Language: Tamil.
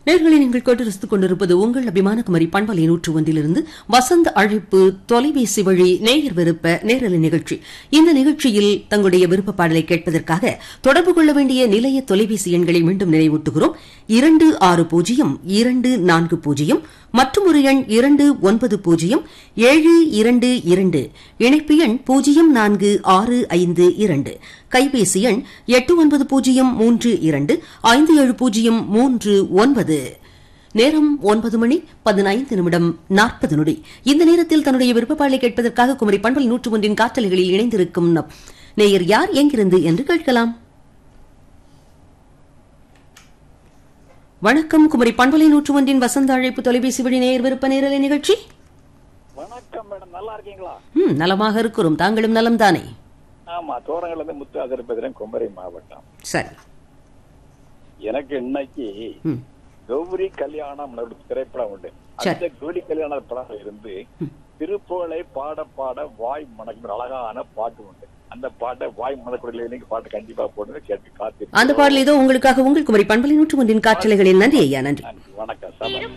நேர்களை நீங்கள் கேட்டு ரசித்துக் கொண்டிருப்பது உங்கள் அபிமான குமரி பண்பலை நூற்று ஒன்றிலிருந்து வசந்த அழைப்பு தொலைபேசி வழி நேயர் விருப்ப நேரலை நிகழ்ச்சி இந்த நிகழ்ச்சியில் தங்களுடைய விருப்ப பாடலை கேட்பதற்காக தொடர்பு கொள்ள வேண்டிய நிலைய தொலைபேசி எண்களை மீண்டும் நினைவூட்டுகிறோம் இரண்டு ஆறு பூஜ்ஜியம் இரண்டு நான்கு பூஜ்ஜியம் மற்றும் ஒரு எண் இரண்டு ஒன்பது பூஜ்ஜியம் ஏழு இரண்டு இரண்டு இணைப்பு எண் பூஜ்ஜியம் நான்கு ஆறு ஐந்து இரண்டு கைபேசி எண் எட்டு ஒன்பது பூஜ்ஜியம் மூன்று இரண்டு ஐந்து ஏழு பூஜ்ஜியம் மூன்று ஒன்பது நேரம் ஒன்பது மணி பதினைந்து நிமிடம் நாற்பது நொடி இந்த நேரத்தில் தன்னுடைய விருப்பப்பாளை கேட்பதற்காக குமரி பண்பல் நூற்று ஒன்றின் காற்றலைகளில் இணைந்திருக்கும் நம் நேயர் யார் எங்கிருந்து என்று கேட்கலாம் வணக்கம் குமரி பண்பலை நூற்று ஒன்றின் வசந்த அழைப்பு தொலைபேசி வழி நேயர் விருப்ப நேரலை நிகழ்ச்சி வணக்கம் மேடம் நல்லா இருக்கீங்களா ம் நலமாக இருக்கிறோம் தாங்களும் நலம்தானே ஆமா தோரங்கள்ல இருந்து முத்து அதிரபதிரன் குமரி மாவட்டம் சரி எனக்கு இன்னைக்கு ம் கௌரி கல்யாணம் ஒரு திரைப்படம் உண்டு சரி. அந்த கௌரி கல்யாண படம் இருந்து திருப்புகழை பாட பாட வாய் மணக்கும் ஒரு அழகான பாட்டு உண்டு அந்த பாட்டை வாய் மணக்குடியில் இன்னைக்கு பாட்டு கண்டிப்பா போடுங்க கேட்டு காத்திருக்கேன் அந்த பாடல் இதோ உங்களுக்காக உங்கள் குமரி பண்பலை நூற்று ஒன்றின் காற்றலைகளில் நன்றி ஐயா நன்றி நன்றி. வணக்கம் சபா